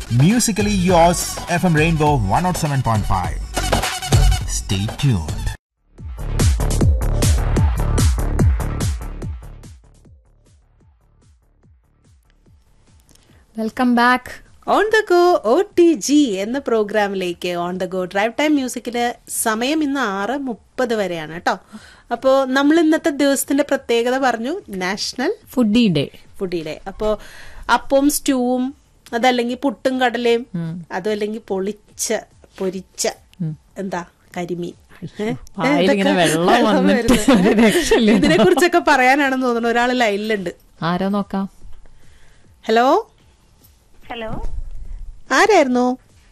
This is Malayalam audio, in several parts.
Musically yours, FM Rainbow 107.5. Stay tuned. Welcome back on the go O T G എന്ന പ്രോഗ്രാമിലേക്ക് on the go drive time മ്യൂസിക്കില് സമയം ഇന്ന് ആറ് മുപ്പത് വരെയാണ് കേട്ടോ അപ്പോൾ നമ്മൾ ഇന്നത്തെ ദിവസത്തിന്റെ പ്രത്യേകത പറഞ്ഞു national foodie day foodie day അപ്പോൾ അപ്പവും സ്റ്റൂവും അതല്ലെങ്കിൽ പുട്ടും കടലയും അതും അല്ലെങ്കിൽ പൊളിച്ച പൊരിച്ച എന്താ കരിമീൻ വായിലിങ്ങനെ വെള്ളം വന്നിട്ട് ഒരു രക്ഷയില്ല. ഇതിനെ കുറിച്ചൊക്കെ പറയാനാണെന്ന് തോന്നുന്നു ഒരാൾ ലൈനിലുണ്ട് ആരോ നോക്കാം ഹലോ ഹലോ ആരായിരുന്നു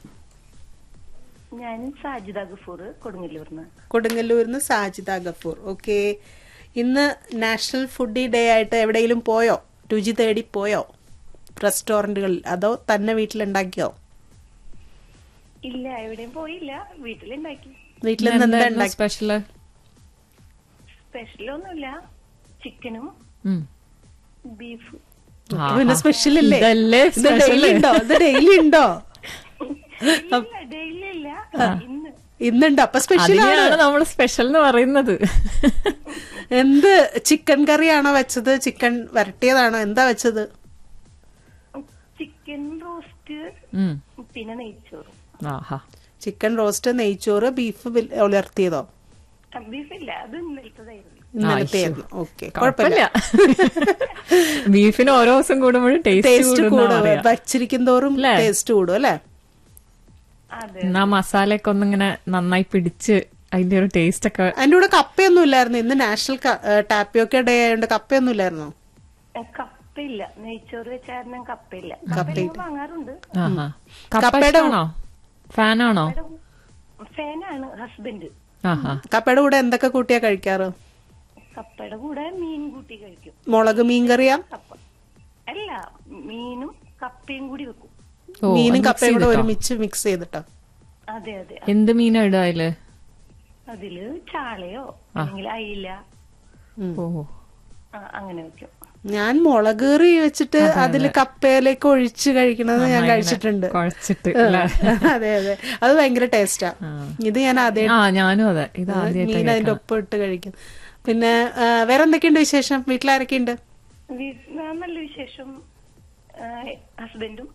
ഞാൻ സാജിദ ഗഫൂർ കൊടുങ്ങല്ലൂർന്ന് കൊടുങ്ങല്ലൂരിന്ന് സാജിദ ഗഫൂർ ഓക്കെ ഇന്ന് നാഷണൽ ഫുഡി ഡേ ആയിട്ട് എവിടെയെങ്കിലും പോയോ രുചി തേടി പോയോ റെസ്റ്റോറന്റുകളിൽ അതോ തന്നെ വീട്ടിലുണ്ടാക്കിയോ ഇല്ല എവിടെയും പോയില്ല വീട്ടിലുണ്ടാക്കി വീട്ടിൽ നിന്ന് എന്താ ഉണ്ടാക്കി സ്പെഷ്യല് സ്പെഷ്യലൊന്നുമില്ല ചിക്കനും ബീഫും പിന്നെ സ്പെഷ്യൽ ഇല്ലേ ഇതല്ലേ ഇത് special. ഡെയിലി ഉണ്ടോ ഇത് ഡെയിലി ഉണ്ടോ ഇല്ല ഡെയിലി ഇല്ല ഇന്ന് ഇന്നുണ്ട് അപ്പൊ സ്പെഷ്യൽ ആണ് അതിനെയാണ് നമ്മൾ സ്പെഷ്യൽ എന്ന് പറയുന്നത് എന്ത് ചിക്കൻ കറിയാണോ വെച്ചത് ചിക്കൻ വരട്ടിയതാണോ എന്താ വെച്ചത് ചിക്കൻ റോസ്റ്റ് ഉം. പിന്നെ നെയ്ച്ചോറും ആഹാ ചിക്കൻ റോസ്റ്റ് നെയ്ച്ചോറ് ബീഫ് ഉലർത്തിയതോ ബീഫില്ല അത് ഇന്നലത്തതായിരുന്നു ഇന്നലത്തെയായിരുന്നു ഓക്കെ കുഴപ്പമില്ല കുഴപ്പമില്ല ബീഫിന് ഓരോ ദിവസം കൂടുമ്പോഴും ടേസ്റ്റ് ടേസ്റ്റ് കൂടും കൂടും വച്ചിരിക്കും തോറും അല്ലേ? ടേസ്റ്റ് കൂടും അല്ലെ അതെ എന്നാ മസാലയൊക്കെ ഒന്നിങ്ങനെ നന്നായി പിടിച്ച് അതിന്റെ ഒരു ടേസ്റ്റ് ഒക്കെ അതിന്റെ കൂടെ കപ്പയൊന്നും ഇല്ലായിരുന്നു ഇന്ന് നാഷണൽ ടാപ്പിയൊക്കെ ഡേ ആയതുകൊണ്ട് കപ്പയൊന്നും ഇല്ലായിരുന്നു ഏ, കപ്പയില്ല നെയ്ച്ചോറ് വെച്ച കാരണം കപ്പയില്ല കപ്പയില്ല. കപ്പ വാങ്ങാറുണ്ട് ആഹാ കപ്പ കപ്പയുടെ- ഇഷ്ടാണോ ഫാനാണോ ഫാനാണ് ഹസ്ബൻഡ് ആഹാ കപ്പയുടെ കൂടെ എന്തൊക്കെ കൂട്ടിയാ കഴിക്കാറ് കപ്പയുടെ കൂടെ മീൻ കൂട്ടി കഴിക്കും മുളക് മീൻ കറിയാ കപ്പ അല്ല മീനും കപ്പയും കൂടി വെക്കും ഓ, മീനും അത് mix കപ്പയും കൂടെ ചെയ്തിട്ടോ? ഒരുമിച്ച് മിക്സ് ചെയ്തിട്ടോ അതെ അതെ എന്ത് മീനാ ഇടുക അതില് അതില് ചാളയോ അല്ലെങ്കിൽ അയില ഓ ആ, അങ്ങനെ വെക്കും ഞാൻ മുളക് കറി വെച്ചിട്ട് അതില് കപ്പയിലേക്ക് ഒഴിച്ച് കഴിക്കണത് ഞാൻ കഴിച്ചിട്ടുണ്ട് കുഴച്ചിട്ട് ആ, അല്ലേ? അതെ അതെ അത് ഭയങ്കര ടേസ്റ്റാ ഇത് ഞാൻ ആദ്യം ആ ഞാനും അതെ ഇത് ആദ്യമായിട്ട് മീൻ അതിന്റെ ഒപ്പം ഇട്ട് കഴിക്കും പിന്നെ ആ, വേറെ എന്തൊക്കെയുണ്ട് വിശേഷം വീട്ടിലാരൊക്കെയുണ്ട് വീ- ആ, നല്ല വിശേഷം ഹസ്ബൻഡും